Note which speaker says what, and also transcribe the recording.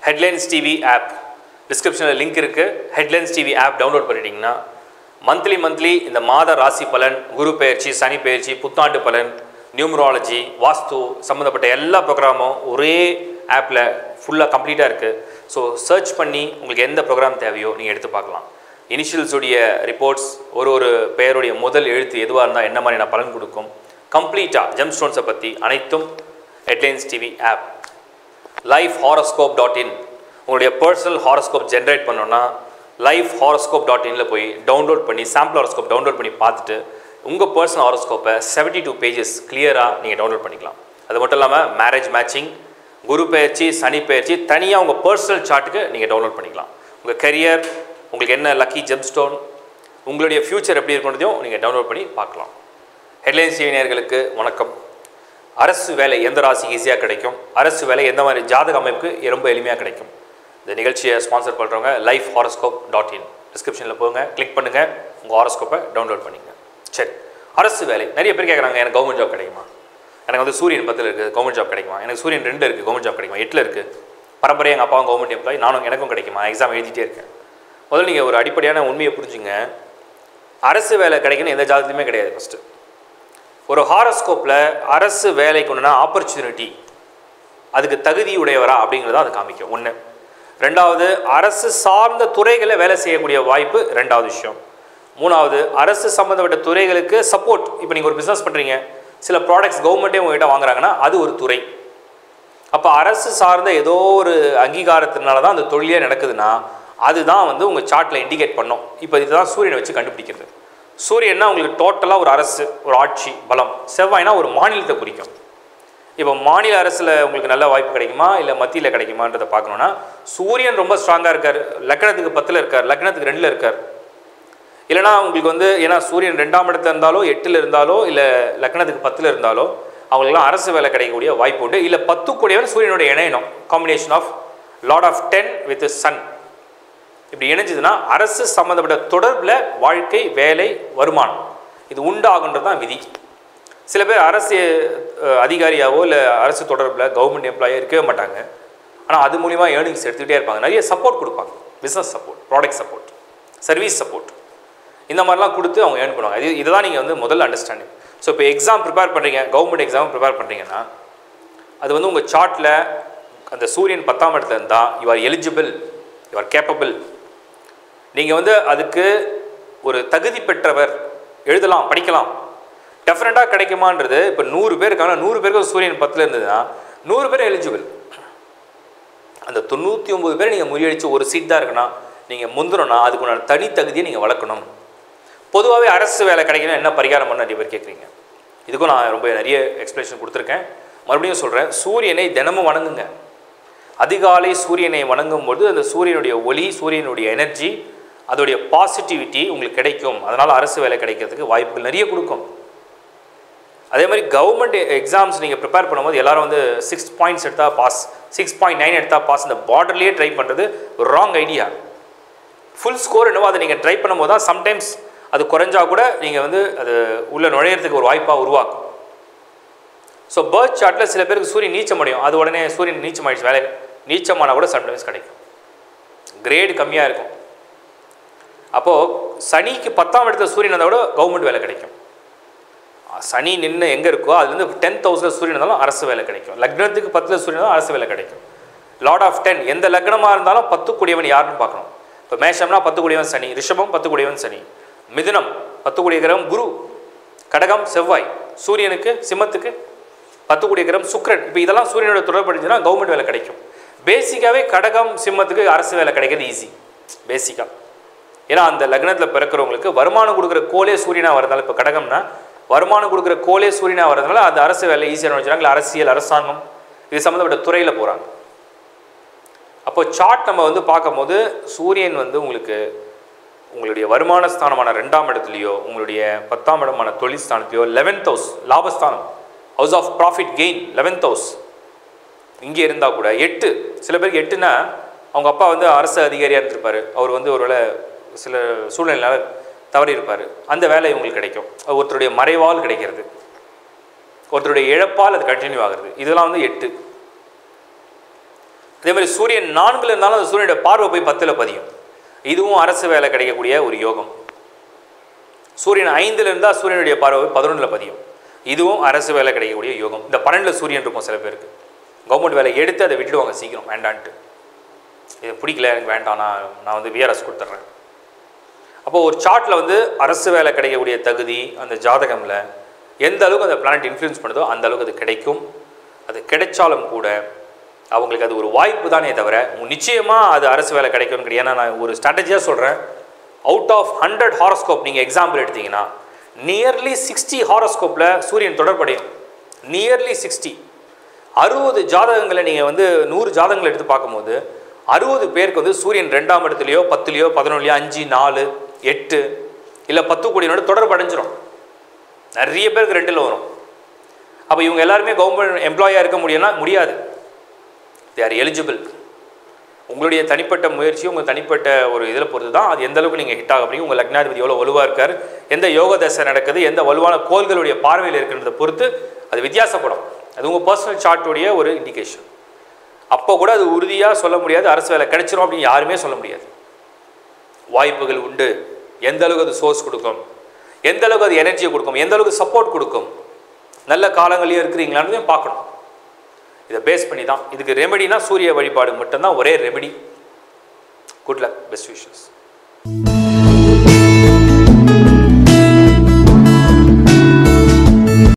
Speaker 1: headlines TV app டிஸ்கிரிப்ஷனில் link இருக்குது headlines TV app download பண்ணிட்டீங்கன்னா மந்த்லி மந்த்லி இந்த மாத ராசி பலன் குரு பெயர்ச்சி சனி பெயர்ச்சி புத்தாண்டு பலன் நியூமராலஜி வாஸ்து சம்மந்தப்பட்ட எல்லா ப்ரோக்ராமும் ஒரே ஆப்பில் ஃபுல்லாக கம்ப்ளீட்டாக இருக்குது ஸோ சர்ச் பண்ணி உங்களுக்கு எந்த ப்ரோக்ராம் தேவையோ நீங்கள் எடுத்து பார்க்கலாம் இனிஷியல்ஸுடைய ரிப்போர்ட்ஸ் ஒரு ஒரு பெயருடைய முதல் எழுத்து எதுவாக இருந்தால் என்ன மாதிரியான பலன் கொடுக்கும் கம்ப்ளீட்டாக ஜெம் ஸ்டோன்ஸை பற்றி அனைத்தும் headlines TV app life horoscope dot in உங்களுடைய பர்சனல் ஹாரோஸ்கோப் ஜென்ரேட் பண்ணோன்னா லைஃப் ஹாரோஸ்கோப் டாட் இனில் போய் டவுன்லோட் பண்ணி சாம்பிள் ஹாரோஸ்கோப் டவுன்லோட் பண்ணி பார்த்துட்டு உங்கள் பர்சனல் ஹாரோஸ்கோப்பை செவன்ட்டி டூ பேஜஸ் கிளியராக நீங்கள் டவுன்லோட் பண்ணிக்கலாம் அது மட்டும் இல்லாமல் மேரேஜ் மேட்சிங் குரு பயிற்சி சனி பயிற்சி தனியாக உங்கள் பர்சனல் சார்ட்டுக்கு நீங்கள் டவுன்லோட் பண்ணிக்கலாம் உங்கள் கரியர் உங்களுக்கு என்ன லக்கி ஜெம்ஸ்டோன் உங்களுடைய ஃப்யூச்சர் எப்படி இருக்குன்றதையும் நீங்கள் டவுன்லோட் பண்ணி பார்க்கலாம் ஹெட்லைன்ஸ் நேயர்களுக்கு வணக்கம் அரசு வேலை எந்த ராசிக்கு ஈஸியாக கிடைக்கும் அரசு வேலை எந்த மாதிரி ஜாதக அமைப்புக்கு ரொம்ப எளிமையாக கிடைக்கும் இந்த நிகழ்ச்சியை ஸ்பான்சர் பண்ணுறவங்க லைஃப் ஹாரோஸ்கோப் டாட் இன் டிஸ்கிரிப்ஷனில் போங்க கிளிக் பண்ணுங்கள் உங்கள் ஹாரோஸ்கோப்பை டவுன்லோட் பண்ணிங்க சரி அரசு வேலை நிறைய பேர் கேட்குறாங்க எனக்கு கவர்மெண்ட் ஜாப் கிடைக்குமா எனக்கு வந்து சூரியன் பத்தில் இருக்குது கவர்மெண்ட் ஜாப் கிடைக்குமா எனக்கு சூரியன் ரெண்டு இருக்குது கவர்மெண்ட் ஜாப் கிடைக்குமா எட்டில் இருக்குது பரம்பரை எங்கள் அப்பாவும் கவர்மெண்ட் எம்ப்ளாய் நானும் எனக்கும் கிடைக்குமா எக்ஸாம் எழுதிட்டே இருக்கேன் முதல்ல நீங்கள் ஒரு அடிப்படையான உண்மையை புரிஞ்சுங்க அரசு வேலை கிடைக்குன்னு எந்த ஜாதகத்துலையுமே கிடையாது ஃபஸ்ட்டு ஒரு ஹாரோஸ்கோப்பில் அரசு வேலைக்கு ஒன்றுனா ஆப்பர்ச்சுனிட்டி அதுக்கு தகுதி உடையவரா அப்படிங்கிறத அது காமிக்கும் ஒன்று ரெண்டாவது அரசு சார்ந்த துறைகளை வேலை செய்யக்கூடிய வாய்ப்பு ரெண்டாவது விஷயம் மூணாவது அரசு சம்மந்தப்பட்ட துறைகளுக்கு சப்போர்ட் இப்போ நீங்கள் ஒரு பிஸ்னஸ் பண்ணுறீங்க சில ப்ராடக்ட்ஸ் கவர்மெண்ட்டே உங்ககிட்ட வாங்குறாங்கன்னா அது ஒரு துறை அப்போ அரசு சார்ந்த ஏதோ ஒரு அங்கீகாரத்தினால தான் அந்த தொழிலே நடக்குதுன்னா அதுதான் வந்து உங்கள் சார்ட்டில் இண்டிகேட் பண்ணும் இப்போ இதுதான் சூரியனை வச்சு கண்டுபிடிக்கிறது சூரியன்னா உங்களுக்கு டோட்டலாக ஒரு அரசு ஒரு ஆட்சி பலம் செவ்வாய்னா ஒரு மாநிலத்தை குறிக்கும் இப்போ மாநில அரசில் உங்களுக்கு நல்ல வாய்ப்பு கிடைக்குமா இல்லை மத்தியில் கிடைக்குமான்றதை பார்க்கணுன்னா சூரியன் ரொம்ப ஸ்ட்ராங்காக இருக்கார் லக்னத்துக்கு பத்தில் இருக்கார் லக்னத்துக்கு ரெண்டில் இருக்கார் இல்லைனா உங்களுக்கு வந்து ஏன்னா சூரியன் ரெண்டாம் இடத்துல இருந்தாலோ எட்டில் இருந்தாலோ இல்லை லக்னத்துக்கு பத்தில் இருந்தாலோ அவங்களுக்குலாம் அரசு வேலை கிடைக்கக்கூடிய வாய்ப்பு உண்டு இல்லை பத்து கூடியவன் சூரியனோட இணையணும் combination of lord of ten with sun இப்படி இணைஞ்சதுன்னா அரசு சம்மந்தப்பட்ட தொடர்பில் வாழ்க்கை வேலை வருமானம் இது உண்டாகுன்றது தான் விதி சில பேர் அரசு அஹ், அதிகாரியாவோ இல்லை அரசு தொடர்பில் கவர்மெண்ட் எம்ப்ளாயோ இருக்கவே மாட்டாங்க ஆனால் அது மூலிமா ஏர்னிங்ஸ் எடுத்துக்கிட்டே இருப்பாங்க நிறைய சப்போர்ட் கொடுப்பாங்க business support product support service support இந்த மாதிரிலாம் கொடுத்து அவங்க ஏர்ன் பண்ணுவாங்க இது இதுதான் நீங்கள் வந்து முதல்ல அண்டர்ஸ்டாண்டிங் ஸோ இப்போ எக்ஸாம் ப்ரிப்பேர் பண்ணுறீங்க கவர்மெண்ட் எக்ஸாம் ப்ரிப்பேர் பண்ணுறீங்கன்னா அது வந்து உங்கள் சார்ட்டில் அந்த சூரியன் பத்தாம் இடத்துல இருந்தால் you are eligible you are capable நீங்கள் வந்து அதுக்கு ஒரு தகுதி பெற்றவர் எழுதலாம் படிக்கலாம் டெஃபினட்டாக கிடைக்குமான்றது இப்போ நூறு பேர் இருக்காங்க நூறு பேருக்கு சூரியன் பத்தில் இருந்ததுன்னா நூறு பேர் எலிஜிபிள் அந்த தொண்ணூற்றி ஒம்பது பேர் நீங்கள் முறியடிச்சு ஒரு சீட் தான் இருக்குன்னா நீங்கள் முந்தணும்னா அதுக்குண்டான தனி தகுதியை நீங்கள் வளர்க்கணும் பொதுவாகவே அரசு வேலை கிடைக்கணும் என்ன பரிகாரம் பண்ண நிறைய பேர் கேட்குறீங்க இதுக்கும் நான் ரொம்ப நிறைய எக்ஸ்பிளேஷன் கொடுத்துருக்கேன் மறுபடியும் சொல்கிறேன் சூரியனை தினமும் வணங்குங்க அதிகாலை சூரியனை வணங்கும் போது அந்த சூரியனுடைய ஒளி சூரியனுடைய எனர்ஜி அதோடைய பாசிட்டிவிட்டி உங்களுக்கு கிடைக்கும் அதனால் அரசு வேலை கிடைக்கிறதுக்கு வாய்ப்புகள் நிறைய கொடுக்கும் அதே மாதிரி கவர்மெண்ட் எக்ஸாம்ஸ் நீங்கள் ப்ரிப்பேர் பண்ணும்போது எல்லாரும் வந்து சிக்ஸ் பாயிண்ட்ஸ் எடுத்தால் பாஸ் சிக்ஸ் பாயிண்ட் நைன் எடுத்தால் பாஸ் இந்த பார்டர்லேயே ட்ரை பண்ணுறது ராங் ஐடியா ஃபுல் ஸ்கோர் என்னவோ அதை நீங்கள் ட்ரை பண்ணும்போது தான் சம்டைம்ஸ் அது குறைஞ்சா கூட நீங்கள் வந்து அது உள்ளே நுழையிறதுக்கு ஒரு வாய்ப்பாக உருவாக்கும் ஸோ பேர்த் சார்ட்டில் சில பேருக்கு சூரியன் நீச்சம் அடையும் அது உடனே சூரியன் நீச்சம் ஆயிடுச்சு வேலை நீச்சமானால் கூட சம்டைம்ஸ் கிடைக்கும் கிரேடு கம்மியாக இருக்கும் அப்போது சனிக்கு பத்தாம் இடத்துல சூரியன் இருந்தால் கூட கவர்மெண்ட் வேலை கிடைக்கும் சனி நின்று எங்கே இருக்கோ அதுலேருந்து டென் தௌசண்ட் சூரியன் இருந்தாலும் அரசு வேலை கிடைக்கும் லக்னத்துக்கு பத்தில் சூரியன் இருந்தாலும் அரசு வேலை கிடைக்கும் லார்ட் ஆஃப் டென் எந்த லக்னமாக இருந்தாலும் பத்து கூடியவன் யாருன்னு பார்க்கணும் இப்போ மேஷம்னா பத்து கூடியவன் சனி ரிஷபம் பத்து கூடியவன் சனி மிதுனம் பத்து கூடிய கிரகம் குரு கடகம் செவ்வாய் சூரியனுக்கு சிம்மத்துக்கு பத்து கூடிய கிரகம் சுக்கிரன் இப்போ இதெல்லாம் சூரியனோட தொடர்படுச்சுன்னா கவர்மெண்ட் வேலை கிடைக்கும் பேசிக்காகவே கடகம் சிம்மத்துக்கு அரசு வேலை கிடைக்கிறது ஈஸி பேசிக்காக ஏன்னா அந்த லக்னத்தில் பிறக்கிறவங்களுக்கு வருமானம் கொடுக்குற கோலே சூரியனாக வரதால இப்போ கடகம்னா வருமானம் கொடுக்குற கோலே சூரியனாக வரதுனால அந்த அரசு வேலை ஈஸியாக நினைச்சாங்க இல்லை அரசியல் அரசாங்கம் இது சம்மந்தப்பட்ட துறையில் போகிறாங்க அப்போ சார்ட் நம்ம வந்து பார்க்கும்போது சூரியன் வந்து உங்களுக்கு உங்களுடைய வருமான ஸ்தானமான ரெண்டாம் இடத்துலையோ உங்களுடைய பத்தாம் இடமான தொழில் ஸ்தானத்தையோ லெவன்த் ஹவுஸ் லாபஸ்தானம் house of profit gain eleventh house இங்கே இருந்தால் கூட எட்டு சில பேருக்கு எட்டுனா அவங்க அப்பா வந்து அரசு அதிகாரியாக இருந்திருப்பார் அவர் வந்து ஒருவேளை சில சூழ்நிலையால் தவறி இருப்பார் அந்த வேலை இவங்களுக்கு கிடைக்கும் அது ஒருத்தருடைய மறைவால் கிடைக்கிறது ஒருத்தருடைய இழப்பால் அது கண்டினியூ ஆகுறது இதெல்லாம் வந்து எட்டு அதே மாதிரி சூரியன் நான்குல இருந்தாலும் அந்த சூரியனுடைய பார்வை போய் பத்தில் பதியும் இதுவும் அரசு வேலை கிடைக்கக்கூடிய ஒரு யோகம் சூரியன் ஐந்துல இருந்தால் சூரியனுடைய பார்வை பதினொன்றில் பதியும் இதுவும் அரசு வேலை கிடைக்கக்கூடிய யோகம் இந்த பன்னெண்டில் சூரியன் இருக்கும் சில பேருக்கு கவர்மெண்ட் வேலை எடுத்து அதை விட்டுடுவாங்க சீக்கிரம் வேண்டான்ட்டு இது பிடிக்கல எனக்கு வேண்டாம் நான் நான் வந்து விஆர்எஸ் கொடுத்துட்றேன் அப்போ ஒரு சார்ட்டில் வந்து அரசு வேலை கிடைக்கக்கூடிய தகுதி அந்த ஜாதகமில் எந்த அளவுக்கு அந்த பிளானட் இன்ஃப்ளூயன்ஸ் பண்ணுதோ அந்த அளவுக்கு அது கிடைக்கும் அது கிடைச்சாலும் கூட அவங்களுக்கு அது ஒரு வாய்ப்பு தானே தவிர நிச்சயமாக அது அரசு வேலை கிடைக்கும்னு கிடையாது ஏன்னா நான் ஒரு ஸ்ட்ராட்டஜியாக சொல்கிறேன் அவுட் ஆஃப் ஹண்ட்ரட் ஹாரோஸ்கோப் நீங்கள் எக்ஸாம்பிள் எடுத்தீங்கன்னா நியர்லி சிக்ஸ்டி ஹாரோஸ்கோப்பில் சூரியன் தொடர்படையும் நியர்லி சிக்ஸ்டி அறுபது ஜாதகங்களை நீங்கள் வந்து நூறு ஜாதகங்களை எடுத்து பார்க்கும்போது அறுபது பேருக்கு வந்து சூரியன் ரெண்டாம் இடத்துலையோ பத்துலையோ பதினொன்றுலையோ அஞ்சு நாலு எட்டு இல்லை பத்து கோடியோட தொடர்பு அடைஞ்சிரும் நிறைய பேருக்கு ரெண்டில் வரும் அப்போ இவங்க எல்லாருமே கவர்மெண்ட் எம்ப்ளாயாக இருக்க முடியும்னா முடியாது தே ஆர் எலிஜிபிள் உங்களுடைய தனிப்பட்ட முயற்சி உங்கள் தனிப்பட்ட ஒரு இதில் பொறுத்து தான் அது எந்த அளவுக்கு நீங்கள் ஹிட் ஆக முடியும் உங்கள் லக்னாதிபதி எவ்வளோ வலுவாக இருக்கார் எந்த யோக தசை நடக்குது எந்த வலுவான கோள்களுடைய பார்வையில் இருக்குன்றதை பொறுத்து அது வித்தியாசப்படும் அது உங்கள் பர்சனல் சார்ட்டுடைய ஒரு இண்டிகேஷன் அப்போ கூட அது உறுதியாக சொல்ல முடியாது அரசு வேலை கிடைச்சிரும் அப்படின்னு யாருமே சொல்ல முடியாது வாய்ப்புகள் உண்டு எந்த அளவுக்கு அது சோர்ஸ் கொடுக்கும் எந்த அளவுக்கு அது எனர்ஜியை கொடுக்கும் எந்த அளவுக்கு சப்போர்ட் கொடுக்கும் நல்ல காலங்களையும் இருக்கிறீங்களான்றதையும் பார்க்கணும் இதை பேஸ் பண்ணி தான் இதுக்கு ரெமெடினா சூரிய வழிபாடு மட்டும்தான் ஒரே remedy good luck best wishes